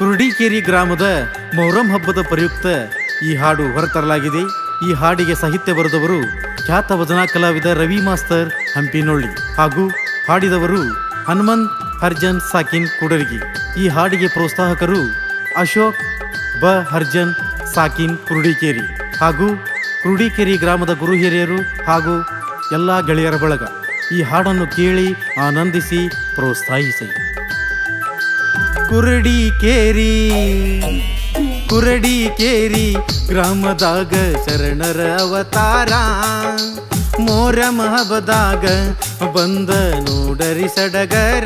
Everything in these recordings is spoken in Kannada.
ಕುರುಡಿಕೇರಿ ಗ್ರಾಮದ ಮೊಹರಂ ಹಬ್ಬದ ಪ್ರಯುಕ್ತ ಈ ಹಾಡು ಹೊರತರಲಾಗಿದೆ ಈ ಹಾಡಿಗೆ ಸಾಹಿತ್ಯ ಬರೆದವರು ಖ್ಯಾತ ಭಜನಾ ಕಲಾವಿದ ರವಿ ಮಾಸ್ತರ್ ಹಂಪಿನೊಳ್ಳಿ ಹಾಗೂ ಹಾಡಿದವರು ಹನುಮಂತ್ ಹರ್ಜನ್ ಸಾಕಿನ್ ಕೂಡರ್ಗಿ ಈ ಹಾಡಿಗೆ ಪ್ರೋತ್ಸಾಹಕರು ಅಶೋಕ್ ಬ ಹರ್ಜನ್ ಸಾಕಿನ್ ಕುರುಡಿಕೇರಿ ಹಾಗೂ ಕುರುಡಿಕೇರಿ ಗ್ರಾಮದ ಗುರು ಹಿರಿಯರು ಹಾಗೂ ಎಲ್ಲ ಗೆಳೆಯರ ಬಳಗ ಈ ಹಾಡನ್ನು ಕೇಳಿ ಆನಂದಿಸಿ ಪ್ರೋತ್ಸಾಹಿಸಿ ಕುರಡಿ ಕೇರಿ ಕುರಡಿ ಕೇರಿ ಗ್ರಾಮದಾಗ ಶರಣರ ಅವತಾರ ಮೋರ ಮಹಬದಾಗ ಬಂದ ನೋಡರಿ ಸಡಗರ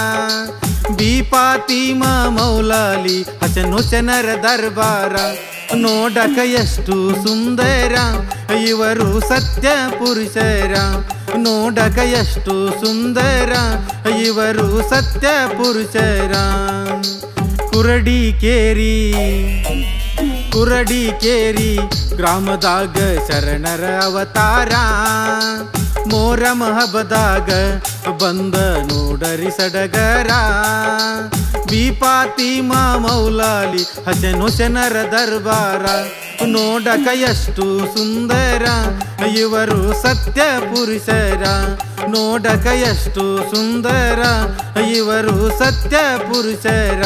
ಬೀಪಾತಿಮ ಮೌಲಾಲಿ ಹಸನ್ ಹುಸನರ ದರ್ಬಾರ ನೋಡಕ ಎಷ್ಟು ಸುಂದರ ಇವರು ಸತ್ಯ ಪುರುಷರ ನೋಡಕ ಎಷ್ಟು ಸುಂದರ ಇವರು ಸತ್ಯ ಪುರುಷರ ಕುರಡಿ ಕೇರಿ ಕುರಡಿ ಕೇರಿ ಗ್ರಾಮದಾಗ ಶರಣರ ಅವತಾರ ಮೋರ ಮಹಬದಾಗ ಬಂದ ನೋಡರಿ ಸಡಗರ ಬೀಪಾತಿಮ ಮೌಲಾಲಿ ಹಸನ್ ಹುಸನರ ದರ್ಬಾರ ನೋಡಕ ಎಷ್ಟು ಸುಂದರ ಇವರು ಸತ್ಯ ಪುರುಷರ ನೋಡಕ ಎಷ್ಟು ಸುಂದರ ಇವರು ಸತ್ಯ ಪುರುಷರ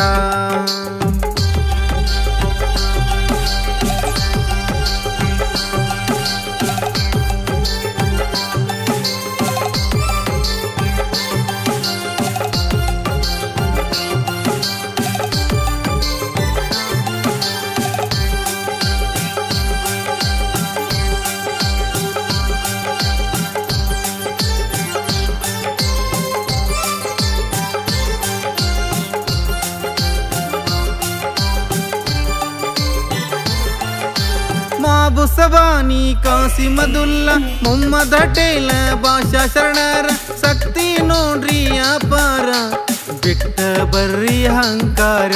ಮಾಬು ಸಬಾನಿ ಕಾಸಿಮದುಲ್ಲ ಮೊಮ್ಮದ ಟೇಲ ಭಾಷಾ ಶರಣರ ಶಕ್ತಿ ನೋಡ್ರಿ ಅಪಾರ ಬಿಟ್ಟ ಬರ್ರಿ ಅಹಂಕಾರ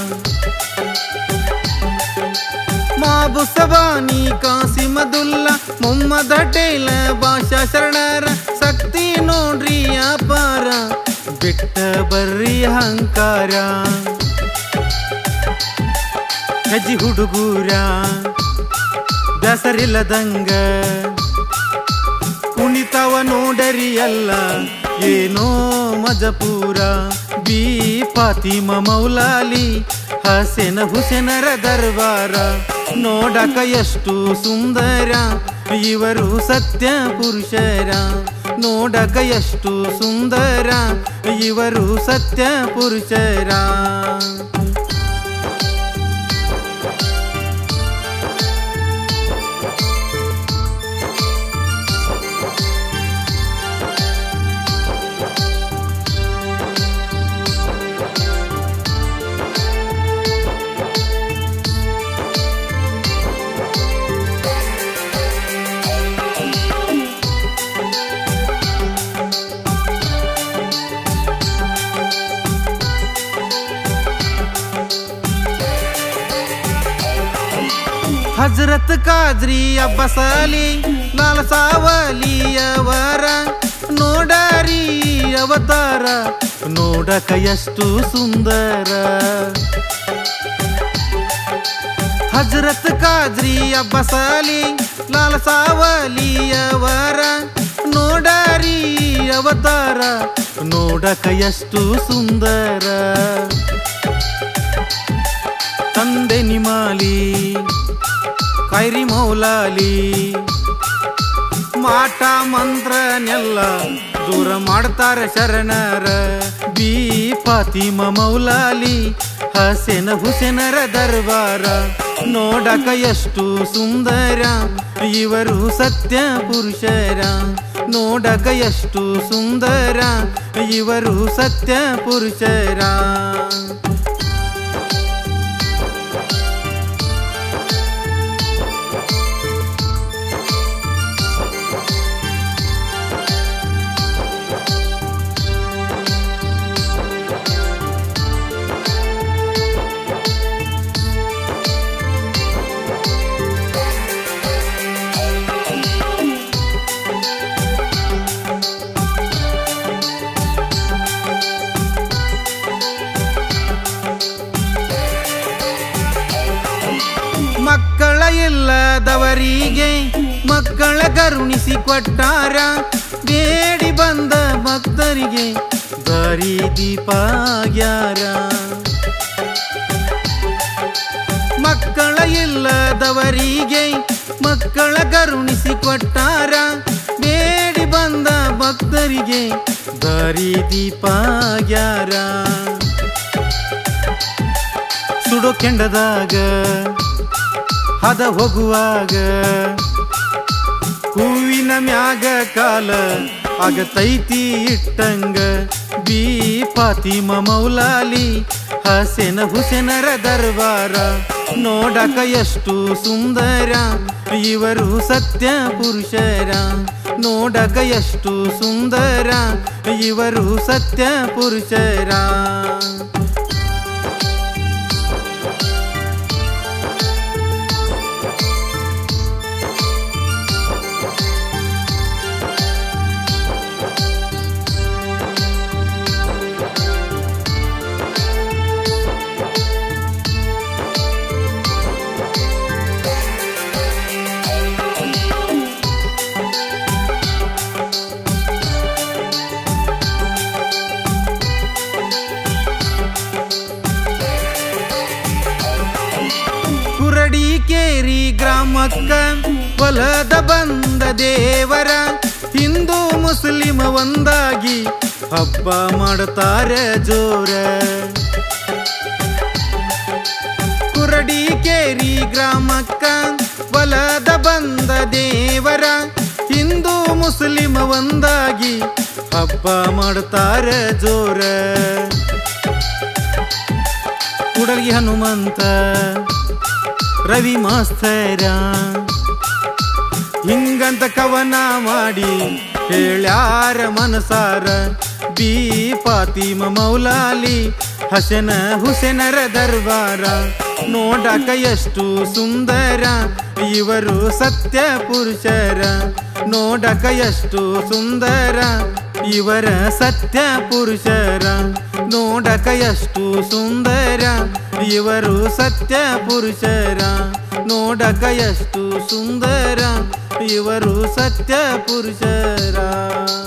ಮಾಬು ಸಬಾನಿ ಕಾಸಿಮದುಲ್ಲ ಮೊಮ್ಮದ ಟೇಲ ಭಾಷಾ ಶರಣರ ಶಕ್ತಿ ನೋಡ್ರಿ ಅಪಾರ ಬಿಟ್ಟ ಬರ್ರಿ ಅಹಂಕಾರ ಹೆಜ್ಜಿ ಹುಡುಗೂರ ಬ್ಯಾಸರಿಲ್ಲದಂಗ ಕುಣಿತವ ನೋಡರಿ ಎಲ್ಲ ಏನೋ ಮಜಪೂರ ಬಿ ಫಾತಿಮ ಮೌಲಾಲಿ ಹಸೆನ ಹುಸೆನರ ದರ್ಬಾರ ನೋಡಕ ಎಷ್ಟು ಸುಂದರ ಇವರು ಸತ್ಯ ಪುರುಷರ ನೋಡಕ ಎಷ್ಟು ಸುಂದರ ಇವರು ಸತ್ಯ ಪುರುಷರ ಹಜರತ್ ಕಾಜ್ರಿ ಅಬ್ಬಸಾಲಿ ಲಾಲ ಸಾವಲಿಯವರ ನೋಡರಿ ಅವತಾರ ನೋಡಕ ಎಷ್ಟು ಸುಂದರ ಹಜರತ್ ಕಾಜ್ರಿ ಅಬ್ಬಸಾಲಿ ಲಾಲ ಸಾವಲಿಯವರ ನೋಡರಿ ಅವತಾರ ನೋಡಕ ಎಷ್ಟು ಸುಂದರ ತಂದೆ ನಿಮಾಲಿ ಕೈರಿ ಮೌಲಾಲಿ ಮಾಟ ಮಂತ್ರನೆಲ್ಲ ದೂರ ಮಾಡ್ತಾರೆ ಶರಣರ ಬಿ ಫಾತಿಮ ಮೌಲಾಲಿ ಹಸೆನ ಹುಸೆನರ ದರ್ಬಾರ ನೋಡಕ ಎಷ್ಟು ಸುಂದರ ಇವರು ಸತ್ಯ ಪುರುಷರ ನೋಡಕ ಎಷ್ಟು ಸುಂದರ ಇವರು ಸತ್ಯ ಪುರುಷರ ಇಲ್ಲದವರಿಗೆ ಮಕ್ಕಳ ಕರುಣಿಸಿ ಕೊಟ್ಟಾರ ಬೇಡಿ ಬಂದ ಭಕ್ತರಿಗೆ ದಾರಿ ದೀಪಾಗ್ಯಾರ ಮಕ್ಕಳ ಇಲ್ಲದವರಿಗೆ ಮಕ್ಕಳ ಕರುಣಿಸಿ ಕೊಟ್ಟಾರ ಬೇಡಿ ಬಂದ ಭಕ್ತರಿಗೆ ದಾರಿ ದೀಪಾಗ್ಯಾರ ಸುಡೋ ಕೆಂಡದಾಗ ಹದ ಹೋಗುವಾಗ ಹೂವಿನ ಮ್ಯಾಗ ಕಾಲ ಆಗತೈತಿ ಇಟ್ಟಂಗ ಬಿ ಫಾತಿಮ ಮೌಲಾಲಿ ಹಸೆನ ಹುಸೆನರ ದರ್ಬಾರ ನೋಡಕ ಎಷ್ಟು ಸುಂದರ ಇವರು ಸತ್ಯ ಪುರುಷರ ನೋಡಕ ಎಷ್ಟು ಸುಂದರ ಇವರು ಸತ್ಯ ಪುರುಷರ ಕುರಡಿ ಕೇರಿ ಗ್ರಾಮಕ್ಕ ಹೊಲದ ಬಂದ ದೇವರ ಹಿಂದೂ ಮುಸ್ಲಿಮ ಒಂದಾಗಿ ಹಬ್ಬ ಮಾಡುತ್ತಾರೆ ಜೋರ ಕುರಡಿ ಕೇರಿ ಗ್ರಾಮಕ್ಕ ಹೊಲದ ಬಂದ ದೇವರ ಹಿಂದೂ ಮುಸ್ಲಿಮ ಒಂದಾಗಿ ಹಬ್ಬ ಮಾಡುತ್ತಾರೆ ಜೋರ ಕುಡಲಿ ಹನುಮಂತ ರವಿ ಮಾಸ್ತರ ಹಿಂಗಂತ ಕವನ ಮಾಡಿ ಹೇಳ್ಯಾರ ಮನಸಾರ ಬಿ ಫಾತಿಮ ಮೌಲಾಲಿ ಹಸನ ಹುಸೆನರ ದರ್ಬಾರ ನೋಡಕ ಎಷ್ಟು ಸುಂದರ ಇವರು ಸತ್ಯ ಪುರುಷರ ನೋಡಕ ಎಷ್ಟು ಸುಂದರ ಇವರ ಸತ್ಯ ಪುರುಷರ ನೋಡಕ ಎಷ್ಟು ಸುಂದರ ಇವರು ಸತ್ಯ ಪುರುಷರ ನೋಡಕ ಎಷ್ಟು ಸುಂದರ ಇವರು ಸತ್ಯ ಪುರುಷರ